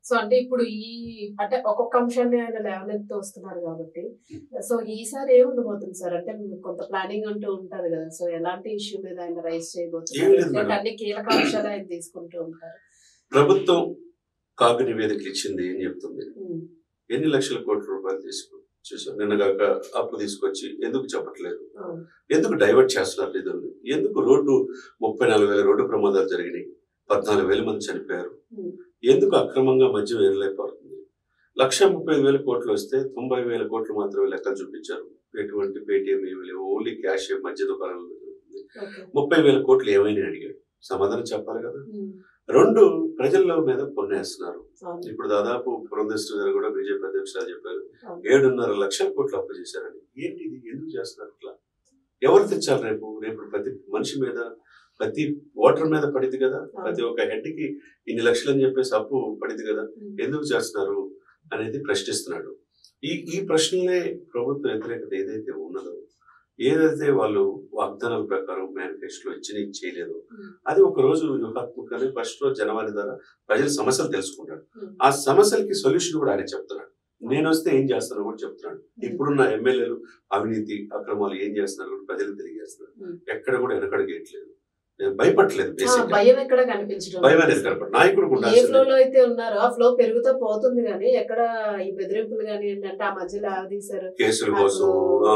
So అంటే ఇప్పుడు ఈ అంటే ఒక్కొక్క అంశాన్ని ఆయన లేవనెత్తి వస్తున్నారు కాబట్టి సో ఈసారి ఏమి ఉండబోతుంది సార్ అంటే మీకు కొంత ప్లానింగ్ అంటూ ఉంటది కదా సో ఎలాంటి ఇష్యూ మీద ఆయన రైస్ ఏం లేదు చేయబోతున్నారు మేడం. అంటే అన్ని కీలక అంశాలు ఆయన తీసుకుంటూ ఉంటారు ప్రభుత్వం కాగు నివేదికలు ఇచ్చింది ఏం చెప్తుంది ఉమ్, ఎన్ని లక్షల కోట్ల రూపాయలు తీసుకు చూసాం నిన్నగాక అప్పు తీసుకొచ్చి ఎందుకు చెప్పట్లేదు అవును. ఎందుకు డైవర్ట్ చేస్తున్నారు నిధుల్ని ఎందుకు రోడ్డు ముప్పై నాలుగు వేల రోడ్డు ప్రమాదాలు జరిగినాయి పద్నాలుగు వేల మంది చనిపోయారు ఉమ్, ఎందుకు అక్రమంగా మద్యం ఏరలేకపోతుంది లక్ష ముప్పై ఐదు వేల కోట్లు వస్తే తొంభై వేల కోట్లు మాత్రమే లెక్కలు చూపించారు ఎటువంటి పేటిఎం ఏమి లేవు ఓన్లీ క్యాష్ మధ్య దుకాణాలు జరుగుతుంది. ఓకే. ముప్పై వేల కోట్లు ఏమైనా అడిగాడు సమాధానం చెప్పాలి కదా ఉమ్, రెండు ప్రజల మీద పొన్నేస్తున్నారు అవును. ఇప్పుడు దాదాపు పురంధేశ్వరి గారు కూడా బీజేపీ అధ్యక్షులు చెప్పారు అవును. ఏడున్నర లక్షల కోట్లు అప్పు చేశారని ఏంటి ఇది ఎందుకు చేస్తున్నారు ఇట్లా ఎవరు తెచ్చారు రేపు రేపు ప్రతి మనిషి మీద ప్రతి ఓటర్ మీద పడింది కదా ప్రతి ఒక్క హెడ్ కి ఇన్ని లక్షలు అని చెప్పేసి అప్పు పడింది కదా ఉమ్, ఎందుకు చేస్తున్నారు అనేది ప్రశ్నిస్తున్నాడు ఈ ఈ ప్రశ్నలే ప్రభుత్వ వ్యతిరేకత ఏదైతే ఉన్నదో ఏదైతే వాళ్ళు వాగ్దానాల ప్రకారం మేనిఫెస్టోలో ఇచ్చిన చేయలేదు ఉమ్, అది ఒక రోజు వ్యూహాత్మకంగా ఫస్ట్ రోజు జనవరి ద్వారా ప్రజల సమస్యలు తెలుసుకుంటాడు ఉమ్, ఆ సమస్యలకి సొల్యూషన్ కూడా ఆయన చెప్తున్నాడు నేను వస్తే ఏం చేస్తానో కూడా చెప్తున్నాడు ఇప్పుడున్న ఎమ్మెల్యేలు అవినీతి అక్రమాలు ఏం చేస్తున్నారు కూడా ప్రజలకు తెలియజేస్తున్నారు ఉమ్. ఎక్కడ కూడా వెనకడుగేయట్లేదు నేను భయపడట్లేదు ఆ, బేసిక్ భయం ఎక్కడ కనిపించడం భయం అనేది కనపడ నాయకుడు కూడా ఏ ఉండాల్సింది. ఫ్లో లో అయితే ఉన్నారో ఆ ఫ్లో పెరుగుతూ పోతుంది కానీ ఎక్కడ ఈ బెదిరింపులు కానీ ఏంటంటే ఆ మధ్యలో ఆదీశారు కేసుల కోసం ఆ,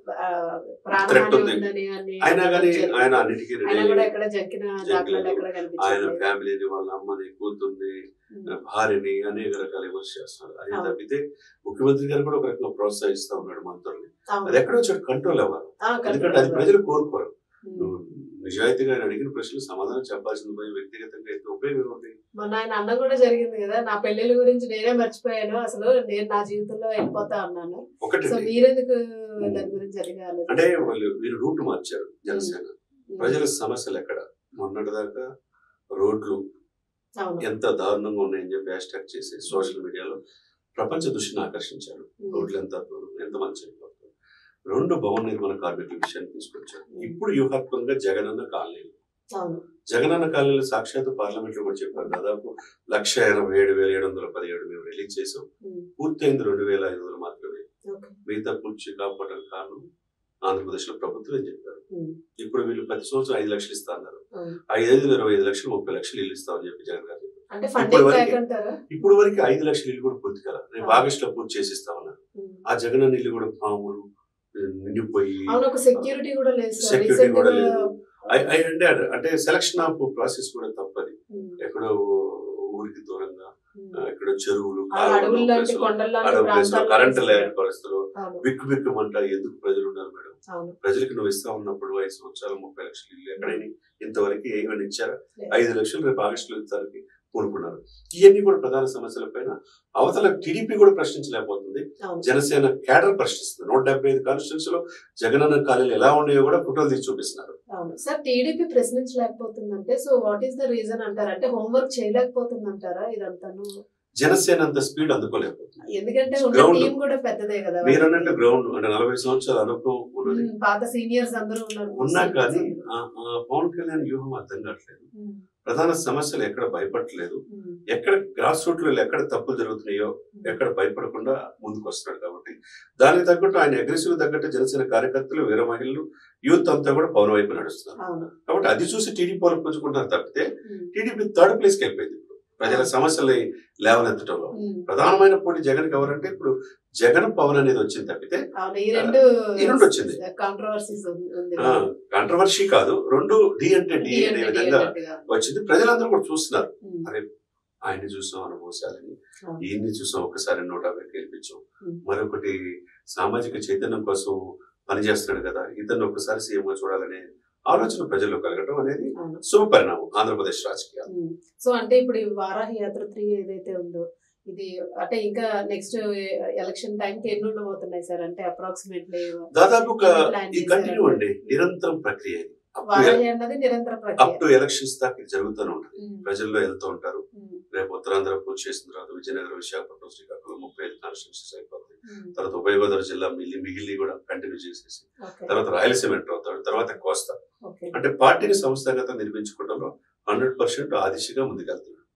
Threat ప్రాణహాని ఉంది. ఉందని అని అయినా కానీ చెప్పి- ఆయన అన్నిటికీ రెడీ ఆయన కూడా అయ్యి ఎక్కడ జంకిన జంకిలేదు. దాఖలాలు ఎక్కడ ఆయన కనిపించలేదు ఫ్యామిలీని వాళ్ళ అమ్మని కూతుర్ని భార్యని అనేక రకాల విమర్శ చేస్తున్నారు అది అవును. తప్పితే ముఖ్యమంత్రి గారు కూడా ఒక రకంగా ప్రోత్సహిస్తా ఉన్నాడు మంత్రుల్ని అవును. అది ఎక్కడో చోటు కంట్రోల్ అవ్వాలి ఆ, ఎందుకంటే అది కరెక్ట్. ప్రజలు కోరుకోరు ఉమ్. నువ్వు నిజాయితీగా ఆయన అడిగిన ప్రశ్నలు సమాధానం చెప్పాల్సింది పోయి వ్యక్తిగతంగా ఎంత ఉపయోగం ఉంది మొన్న ఆయన అన్న కూడా జరిగింది కదా నా పెళ్లిళ్ళ గురించి నేనే మర్చిపోయాను అసలు నేను నా జీవితంలో వెళ్ళిపోతా అన్నాను ఒకటి సో మీరెందుకు దాని గురించి అడిగా అంటే వాళ్ళు వీరు రూట్ మార్చారు జనసేన ప్రజల సమస్యలు ఎక్కడ మొన్నటిదాకా రోడ్లు అవును ఎంత దారుణంగా ఉన్నాయని చెప్పి హ్యాష్ ట్యాగ్ చేసి సోషల్ మీడియాలో ప్రపంచ దృష్టిని ఆకర్షించారు ఉమ్. రోడ్లు ఎంత అద్భుతం, ఎంత మంచి అయిపోతుంది. రెండు భవన నిర్మాణ కార్మికుల విషయాన్ని తీసుకొచ్చారు ఇప్పుడు వ్యూహాత్మకంగా జగనన్న కాలనీలు అవును జగనన్న కాలనీలు సాక్షాత్ పార్లమెంట్ లో కూడా చెప్పారు దాదాపు లక్ష ఎనభై ఏడు వేల ఏడు వందల పదిహేడు మేము రిలీజ్ చేసాం ఉమ్. పూర్తయింది రెండు వేల ఐదు వందలు మాత్రమే ఓకే మిగతా పూర్తి కాపాడడం కారణం ఆంధ్రప్రదేశ్ లో ప్రభుత్వం అని చెప్పారు ఉమ్. ఇప్పుడు వీళ్ళు ప్రతి సంవత్సరం ఐదు లక్షలు ఇస్తా అన్నారు అవును. ఐదు ఐదు ఇరవై ఐదు లక్షలు ముప్పై లక్షలు ఇల్లు ఇస్తామని చెప్పి జగన్ గారు చెప్పారు అంటే ఇప్పుడు ఫండింగ్ వరకు- బ్యాక్ అంటారా ఇప్పుడు వరకు ఐదు లక్షల ఇల్లు కూడా పూర్తి కదా రేపు ఆగస్ట్ లో పూర్తి చేసి ఇస్తామన్నారు ఉమ్. ఆ జగన్ ఇల్లు కూడా పాములు నిండిపోయి అవును ఒక సెక్యూరిటీ కూడా లేదు సార్ సెక్యూరిటీ రీసెంట్ కూడా గా లేదు ఐ- ఐ- అంటే అంటే సెలక్షన్ ఆఫ్ ప్రాసెస్ కూడా తప్పది ఉమ్. ఎక్కడో ఊరికి దూరంగా ఉమ్. ఆ, ఎక్కడో చెరువులు ఆ కాలువలు, అడవులు లాంటి ప్లేసులు, కొండల లాంటి అడవి ప్లేసులు ప్రాంతాల్లో కరెంట్ లేని ఇస్తారు. పరిస్థితులు అవును బిక్కు బిక్కుమంట ఎందుకు ప్రజలు ఉన్నారు మేడం అవును ప్రజలకు నువ్వు ఇస్తా ఉన్నప్పుడు ఐదు సంవత్సరాలు ముప్పై లక్షలు ఇల్లు ఎక్కడైనా ఇంతవరకు ఏమైనా ఇచ్చారా లేదు. ఐదు లక్షలు రేపు ఆగస్టులో ఇస్తానికి కోరుకున్నారు ఇవన్నీ కూడా ప్రధాన సమస్యల పైన అవతల టీడీపీ కూడా ప్రశ్నించలేకపోతుంది అవును జనసేన క్యాడర్ ప్రశ్నిస్తుంది నూట డెబ్బై ఐదు కాన్స్టిట్యూన్స్ లో జగనన్న కాలేజీలు ఎలా ఉన్నాయో కూడా ఫోటోలు తీసి చూపిస్తున్నారు అవును సార్ టీడీపీ ప్రశ్నించలేకపోతుందంటే so what is the reason అంటారా అంటే హోంవర్క్ చేయలేకపోతుంది అంటారా ఇదంతాను జనసేన అంత స్పీడ్ అందుకోలేకపోతుంది ఎందుకంటే ఉన్న Ground. టీం కూడా పెద్దదే కదా మీరు అన్నట్టు గ్రౌండ్ అంటే నలభై సంవత్సరాల అనుభవం ఉన్నది ఉమ్, పాత సీనియర్స్ అందరూ ఉన్నారు ఉన్నా కానీ ఆ- ఆ పవన్ కళ్యాణ్ వ్యూహం అర్థం కావట్లేదు ఉమ్, ప్రధాన సమస్యలు ఎక్కడ భయపడట్లేదు ఉమ్, ఎక్కడ గ్రాస్ రూట్ లో ఎక్కడ తప్పులు జరుగుతున్నాయో ఎక్కడ భయపడకుండా ముందుకు వస్తున్నాడు కాబట్టి దానికి తగ్గట్టు ఆయన అగ్రెసివ్ తగ్గట్టు జనసేన కార్యకర్తలు వీర మహిళలు యూత్ అంతా కూడా పవన్ వైపు నడుస్తున్నారు అవును కాబట్టి అది చూసి టీడీపీ వాళ్ళు పుంజుకుంటారు తప్పితే ఉమ్, టీడీపీ థర్డ్ ప్లేస్కి వెళ్ళిపోయింది ఇప్పుడు ప్రజల సమస్యల్ని లేవనెత్తడంలో ఉమ్, ప్రధానమైన పోటీ జగన్ ఎవరంటే ఇప్పుడు జగన్ పవన్ అనేది వచ్చింది తప్పితే అవును ఈ రెండు ఈ రెండు వచ్చింది. కాంట్రవర్సీస్ ఉంది కాంట్రవర్సీ కాదు రెండు డి అంటే డి D అనే అంటే D విధంగా అన్నట్టుగా. వచ్చింది ప్రజలందరూ కూడా చూస్తున్నారు ఉమ్, ఆయన్ని చూసాం అనుభవశాలని అవును. ఈయన్ని చూసాం ఒకసారి నూట యాభై గెలిపించాం Hmm. మరొకటి సామాజిక చైతన్యం కోసం పనిచేస్తున్నాడు కదా ఇతను ఒకసారి సీఎం గా చూడాలనే ఆలోచన ప్రజల్లో కలగటం అనేది అవును శుభ పరిణామం ఆంధ్రప్రదేశ్ రాజకీయాలు ఉమ్. సో అంటే ఇప్పుడు ఈ వారాహి యాత్ర త్రీ ఏదైతే ఉందో ఇది అంటే ఇంకా నెక్స్ట్ ఎలక్షన్ టైం కి ఎన్ని ఉండబోతున్నాయి సార్ అంటే అప్రాక్సిమేట్లీ దాదాపు ఒక Plan ఈ చేశారు. కంటిన్యూ అండి నిరంతరం ప్రక్రియ ఇది వారాహి అన్నది నిరంతర అప్ ప్రక్రియ టు ఎలక్షన్స్ దాకా ఇది జరుగుతూనే ఉంటుంది ఉమ్, ప్రజల్లో వెళ్తూ ఉంటారు ఉమ్, రేపు ఉత్తరాంధ్ర పూర్తి చేసిన తర్వాత విజయనగరం విశాఖపట్నం శ్రీకాకుళం ముప్పై ఐదు కాన్స్టిట్యూన్సీస్ అయిపోతాయి ఉమ్, తర్వాత ఉభయ గోదావరి జిల్లా మిగిలి మిగిలి కూడా కంటిన్యూ చేసేసి ఓకే తర్వాత రాయలసీమ ఎంటర్ అవుతాడు తర్వాత కోస్తా ఓకే అంటే పార్టీని సంస్థాగత నిర్మించుకోవడంలో హండ్రెడ్ పర్సెంట్ ఆ దిశగా ముందుకెళ్తున్నాడు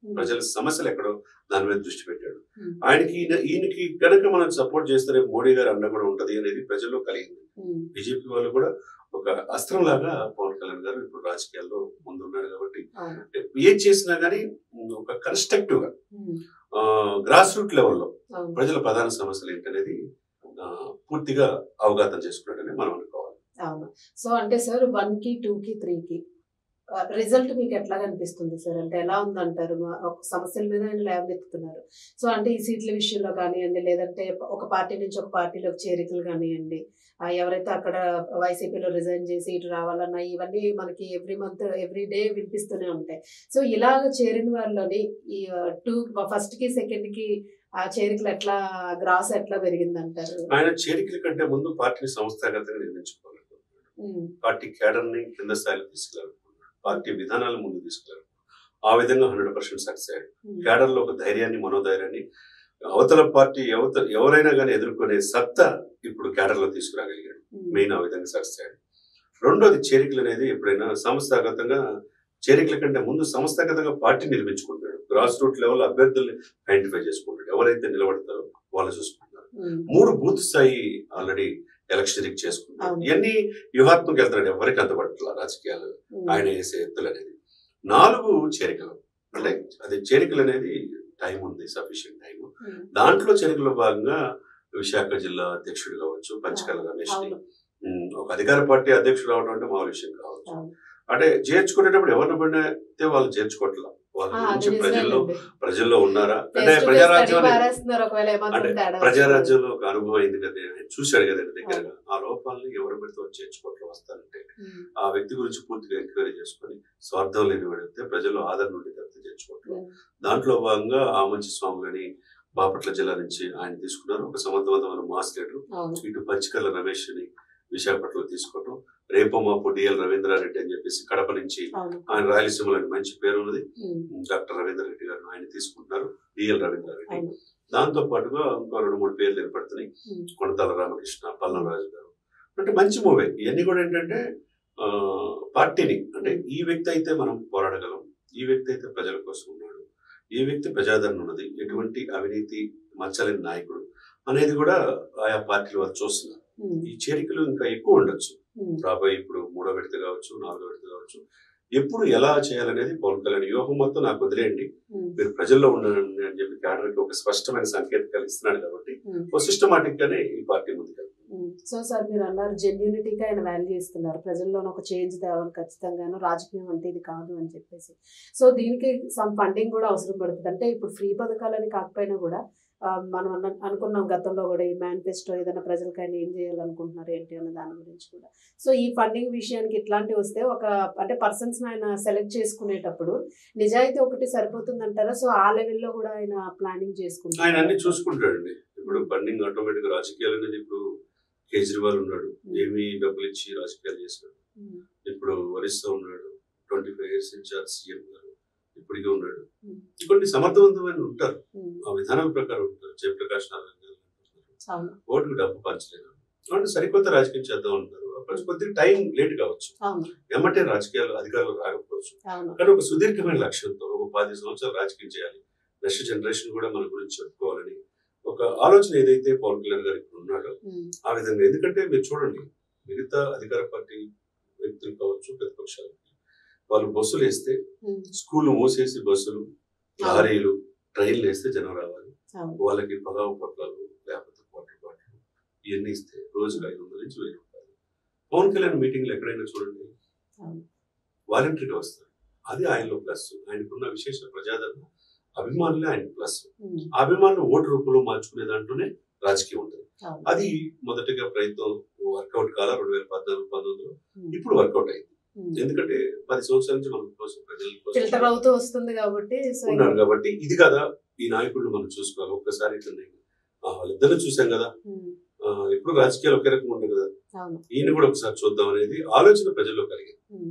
ఉమ్, ప్రజల సమస్యలు ఎక్కడో దాని మీద దృష్టి పెట్టాడు ఉమ్, ఆయనకి ఈయన- ఈయనకి కనుక మనం సపోర్ట్ చేస్తే రేపు మోడీ గారి అండ కూడా ఉంటది అనేది ప్రజల్లో కలిగింది ఉమ్, బీజేపీ వాళ్ళు కూడా ఒక అస్త్రం లాగా పవన్ కళ్యాణ్ గారు ఇప్పుడు రాజకీయాల్లో ముందున్నారు కాబట్టి అవును ఏం చేసినా కానీ ఒక కన్స్ట్రక్టివ్ గా ఉమ్, గ్రాస్ రూట్ లెవెల్లో అవును ప్రజల ప్రధాన సమస్యలు ఏంటనేది ఆ, పూర్తిగా అవగాహన చేసుకున్నాడని మనం అనుకోవాలి అవును సో అంటే సార్ వన్ కి టూ కి త్రీ కి రిజల్ట్ మీకు ఎట్లా కనిపిస్తుంది సార్ అంటే ఎలా ఉందంటారు మా- ఒక సమస్యల మీద ఆయన లేవనెత్తుతున్నారు సో అంటే ఈ సీట్ల విషయంలో కానివ్వండి లేదంటే ఒక పార్టీ నుంచి ఒక పార్టీలోకి చేరికలు కానివ్వండి ఆ, ఎవరైతే అక్కడ వైసీపీలో రిజైన్ చేసి ఇటు రావాలన్నా ఇవన్నీ మనకి ఎవ్రీ మంత్ ఎవ్రీ డే వినిపిస్తూనే ఉంటాయి సో ఇలాగ చేరిన వాళ్ళని ఈ టూ ఫస్ట్ కి సెకండ్ కి ఆ చేరికలు ఎట్లా గ్రాస్ ఎట్లా పెరిగింది అంటారు ఆయన చేరికల కంటే ముందు పార్టీని సంస్థాగతంగా నిర్మించుకోవాలనుకుంటున్నాడు పార్టీ క్యాడర్ ని కింద స్థాయిలో తీసుకెళ్ళాలనుకుంటున్నాడు పార్టీ విధానాలను ముందు తీసుకెళ్ళాలి ఆ విధంగా హండ్రెడ్ పర్సెంట్ సక్సెస్ అయ్యాడు క్యాడర్ లో ఒక ధైర్యాన్ని మనోధైర్యాన్ని అవతల పార్టీ ఎవత ఎవరైనా కానీ ఎదుర్కొనే సత్తా ఇప్పుడు క్యాడర్ లో తీసుకురాగలిగాడు మెయిన్ ఆ విధంగా సక్సెస్ అయ్యాడు రెండోది చేరికలు అనేది ఎప్పుడైనా సంస్థాగతంగా చేరికల కంటే ముందు సంస్థాగతంగా పార్టీ నిర్మించుకుంటాడు గ్రాస్ రూట్ లెవెల్ అభ్యర్థుల్ని ఐడెంటిఫై చేసుకుంటాడు ఎవరైతే నిలబడతారో వాళ్ళు చూసుకుంటారు మూడు బూత్ స్థాయి ఆల్రెడీ ఎలక్షన్ చేసుకుంటారు అవును. ఇవన్నీ వ్యూహాత్మక వెళ్తాడు ఎవరికి అంతపట్ల రాజకీయాలు ఆయన వేసే ఎత్తులు అనేది నాలుగు చేరికలు అంటే అది చేరికలు అనేది టైం ఉంది సఫిషియెంట్ టైం దాంట్లో చేరికలో భాగంగా విశాఖ జిల్లా అధ్యక్షుడు కావచ్చు పంచకల రమేష్ ని అవును ఉమ్, ఒక అధికార పార్టీ అధ్యక్షుడు అవడం అంటే మామూలు విషయం కావచ్చు అవును. అంటే చేర్చుకునేటప్పుడు ఎవరిని పడితే వాళ్ళు చేర్చుకోవట్లా వాళ్ళ ఆ, గురించి అది ప్రజల్లో నిజమేనండి. ప్రజల్లో ఉన్నారా అంటే Face to face ప్రజారాజ్యం కడిగి అనేది పారేస్తున్నారు ఒకవేళ ఏమన్నా అంటే తేడా వస్తే. ప్రజారాజ్యంలో ఒక అనుభవం అయింది కదా ఆయన చూశాడు కదా దగ్గరగా ఆ లోపాలని ఎవరు పెడితే వచ్చి చేర్చుకోవట్లు వస్తారంటే ఉమ్, ఆ వ్యక్తి గురించి పూర్తిగా ఎంక్వైరీ చేసుకొని స్వార్థం లేని వాడైతే ప్రజల్లో ఆదరణ నుండి తప్పితే చేర్చుకోవట్లు ఉమ్, దాంట్లో భాగంగా ఆ మంచి స్వామి గాని బాపట్ల జిల్లా నుంచి ఆయన తీసుకున్నారు ఒక సమర్థవంతమైన మాస్ లీడర్ అవును ఇటు పచ్చికల్ల రమేష్ ని విశాఖపట్నంలో తీసుకోవటం రేపో మాపు డిఎల్ రవీంద్రారెడ్డి అని చెప్పేసి కడప నుంచి అవును ఆయన రాయలసీమలో మంచి పేరు ఉన్నది ఉమ్, డాక్టర్ రవీంద్ర రెడ్డి గారు ఆయన తీసుకుంటున్నారు డిఎల్ రవీంద్రారెడ్డి అవును దాంతో పాటుగా ఇంకో రెండు మూడు పేర్లు ఏర్పడుతున్నాయి ఉమ్, కొనతాల రామకృష్ణ పల్లంరాజు గారు అంటే మంచి మూవే ఇవన్నీ కూడా ఏంటంటే ఆ, పార్టీని అంటే ఈ వ్యక్తి అయితే మనం పోరాడగలం ఈ వ్యక్తి అయితే ప్రజల కోసం ఉన్నాడు ఈ వ్యక్తి ప్రజాదరణ ఉన్నది ఎటువంటి అవినీతి మచ్చలేని నాయకుడు అనేది కూడా ఆయా పార్టీలు వారు చూస్తున్నారు ఉమ్, ఈ చేరికలు ఇంకా ఎక్కువ ఉండొచ్చు ఉమ్, రాబోయే ఇప్పుడు మూడో విడత కావచ్చు నాలుగో విడత కావచ్చు ఎప్పుడు ఎలా చేయాలనేది పవన్ కళ్యాణ్ వ్యూహం మొత్తం నాకు వదిలేయండి ఉమ్, మీరు ప్రజల్లో ఉండండి అని చెప్పి క్యాడర్కి ఒక స్పష్టమైన సంకేతాలు ఇస్తున్నాడు కాబట్టి ఉమ్. ఒక సిస్టమాటిక్ గానే ఈ పార్టీ ముందుకెళ్తుంది ఉమ్. సో సార్ మీరు అన్నారు జెన్యూనిటీగా ఆయన వాల్యూ ఇస్తున్నారు ప్రజల్లో ఒక చేంజ్ తేవాలి ఖచ్చితంగాను రాజకీయం అంటే ఇది కాదు అని చెప్పేసి సో దీనికి సమ్ ఫండింగ్ కూడా అవసరం పడుతుంది అంటే ఇప్పుడు ఫ్రీ పథకాలని కాకపోయినా కూడా ఆ, మనం అన్న అనుకున్నాం గతంలో కూడా ఈ మేనిఫెస్టో ఏదైనా ప్రజలకైనా ఏం చేయాలనుకుంటున్నారు ఏంటి అన్న దాని గురించి కూడా సో ఈ ఫండింగ్ విషయానికి ఇట్లాంటివి వస్తే ఒక అంటే పర్సన్స్ ఆయన సెలెక్ట్ చేసుకునేటప్పుడు నిజాయితీ ఒకటి సరిపోతుందంటారా సో ఆ లెవెల్లో కూడా ఆయన ప్లానింగ్ చేసుకుంటారు ఆయన అన్ని చూసుకుంటాడండి ఇప్పుడు బండింగ్ ఆటోమేటిక్ రాజకీయాలు అనేది ఇప్పుడు కేజ్రీవాల్ ఉన్నాడు ఏమి డబ్బులు ఇచ్చి రాజకీయాలు చేశాడు ఇప్పుడు ఒరిస్సా ఉన్నాడు twenty five years incharge CM గారు ఇప్పటికే ఉన్నాడు కొన్ని సమర్థవంతమైన ఉంటారు ఆ విధానాల ప్రకారం ఉంటారు జయప్రకాష్ నారాయణ గారు అంటున్నారు. అవును ఓటుకు డబ్బు పంచలేదు అంటే సరికొత్త రాజకీయం చేద్దాం అంటారు అప్పుడు కొద్దిగా టైం లేట్ కావచ్చు అవును ఎమ్మటే రాజకీయాలు అధికారులు రాకపోవచ్చు అవును కానీ ఒక సుదీర్ఘమైన లక్ష్యంతో ఒక పది సంవత్సరాలు రాజకీయం చేయాలి నెక్స్ట్ జనరేషన్ కూడా మన గురించి చెప్పుకోవాలని ఒక ఆలోచన ఏదైతే పవన్ కళ్యాణ్ గారు ఇప్పుడు ఉన్నాడో ఉమ్, ఆ విధంగా ఎందుకంటే మీరు చూడండి మిగతా అధికార పార్టీ వ్యక్తులు కావచ్చు ప్రతిపక్షాలు వాళ్ళు బస్సులు వేస్తే ఉమ్, స్కూల్ మూసేసి బస్సులు లారీలు ట్రైన్లు వేస్తే జనం రావాలి అవును వాళ్ళకి పలావు పొట్లాలు లేకపోతే వాటర్ బాటిల్ ఇవన్నీ ఇస్తే రోజుకి ఐదు వందల నుంచి వెయ్యి రూపాయలు పవన్ కళ్యాణ్ మీటింగ్లు ఎక్కడైనా చూడండి అవును వాలంటరీగా వస్తారు అది ఆయనలో ప్లస్ ఆయనకున్న విశేష ప్రజాదరణ అభిమానులే ఆయన ప్లస్ ఉమ్, ఆ అభిమానులు ఓటు రూపంలో మార్చుకునే దాంట్లోనే రాజకీయం ఉంటుంది అవును అది మొదటిగా ప్రయత్నం వర్కౌట్ కాల రెండు వేల పద్నాలుగు పంతొమ్మిదిలో ఉమ్, ఇప్పుడు వర్కౌట్ అయింది ఉమ్. ఎందుకంటే పది సంవత్సరాల నుంచి మనం కోసం ప్రజల ఫిల్టర్ కోసం అవుతూ వస్తుంది కాబట్టి సో ఉన్నారు కాబట్టి ఇది కదా ఈ నాయకుడిని మనం చూసుకోవాలి ఒక్కసారి ఇట్లా వాళ్ళిద్దరిని చూసాం కదా ఉమ్, ఆ, ఎప్పుడు రాజకీయాలు ఒకే రకంగా ఉంటాయి కదా అవును ఈయన కూడా ఒకసారి చూద్దాం అనేది ఆలోచన ప్రజల్లో కలిగింది